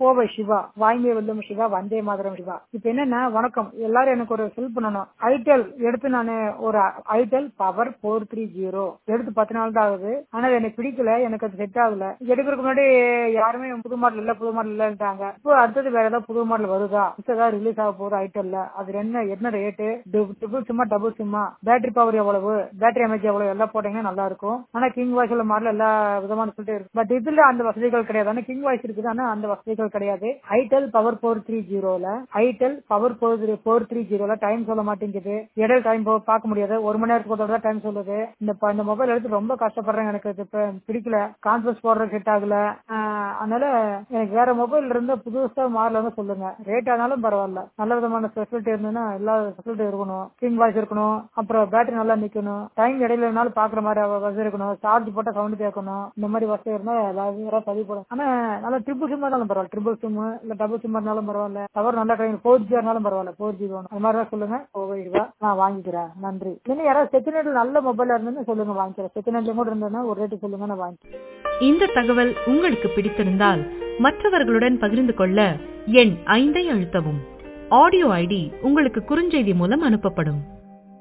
கோவை சிவா வாய்மை வெல்லும் சிவா வந்தே மாதரம் சிவா இப்ப என்னன்னா வணக்கம் எல்லாரும் எனக்கு ஒரு ஹெல்ப் பண்ணணும் ஐடெல் எடுத்து நான் ஒரு Itel power four three zero எடுத்து பத்து நாள் தான் ஆகுது ஆனா அது எனக்கு பிடிக்கல எனக்கு அது செட் ஆகல எடுக்கிறதுக்கு முன்னாடி யாருமே புது மாடல் இல்ல புது மாடல் இல்லன்றாங்க இப்போ அடுத்தது வேற ஏதாவது புது மாடல் வருதா ஏதாவது ரிலீஸ் ஆக போகுது ஐடெல்ல அது என்ன என்ன ரேட்டு ட்ரிபிள் சிம்மா டபுள் சிம்மா பேட்டரி பவர் எவ்வளவு பேட்டரி எமர்ஜி எவ்வளவு எல்லாம் போட்டீங்கன்னா நல்லா இருக்கும் ஆனா கிங் வாய்ஸ் உள்ள மாடல் எல்லா விதமான சொல்லிட்டு இருக்கு பட் இதுல அந்த வசதிகள் கிடையாது ஆனா கிங் வாய்ஸ் இருக்குது ஆனா அந்த வசதிகள் கிடையாது ஐடெல் பவர் போர் த்ரீ ஜீரோல Itel power four three four three ஜீரோல டைம் சொல்ல மாட்டேங்குது இடையில டைம் பார்க்க முடியாது ஒரு மணி நேரத்துக்கு ஒரு தடவை டைம் சொல்லுது இந்த ப- இந்த மொபைல் எடுத்து ரொம்ப கஷ்டப்படுறேன் எனக்கு இது இப்ப பிடிக்கல கான்ஃபரன்ஸ் போடுற செட் ஆகல ஆஹ் அதனால எனக்கு வேற மொபைல் இருந்தா புதுசா மாறலன்னு சொல்லுங்க ரேட் ஆனாலும் பரவாயில்ல நல்ல விதமான ஃபெசிலிட்டி இருந்ததுன்னா எல்லா ஃபெசிலிட்டி இருக்கணும் கிங் வாய்ஸ் இருக்கணும் அப்புறம் பேட்டரி நல்லா நிக்கணும் டைம் இடையில வேணாலும் பாக்குற மாதிரி அவ- வசதி இருக்கணும் சார்ஜ் போட்டா சவுண்ட் கேட்கணும் இந்த மாதிரி வசதி இருந்தா எல்லாரும் யாராவது பதிவு போடும் ஆனா நல்லா ட்ரிபிள் சிம் இருந்தாலும் பரவாயில்ல ட்ரிபிள் சிம் இல்ல டபுள் சிம் இருந்தாலும் பரவாயில்ல டவர் நல்லா கிடைக்கும் ஃபோர் ஜி இருந்தாலும் பரவாயில்ல ஃபோர் ஜி வேணும் அது மாதிரி தான் சொல்லுங்க ஓகே ரூபா நான் வாங்கிக்கிறேன் நன்றி இன்னும் யாராவது செகண்ட் நல்ல மொபைல் இருந்ததுன்னு சொல்லுங்க வாங்கிக்கிறேன் செகண்ட் கூட இருந்ததுன்னா ஒரு ரேட்டு சொல்லுங்க நான் வாங்கிக்கிறேன் இந்த தகவல் உங்களுக்கு பிடித்திருந்தால் மற்றவர்களுடன் பகிர்ந்து கொள்ள எண் ஐந்தை அழுத்தவும் ஆடியோ ஐடி உங்களுக்கு குறுஞ்செய்தி மூலம் அனுப்பப்படும்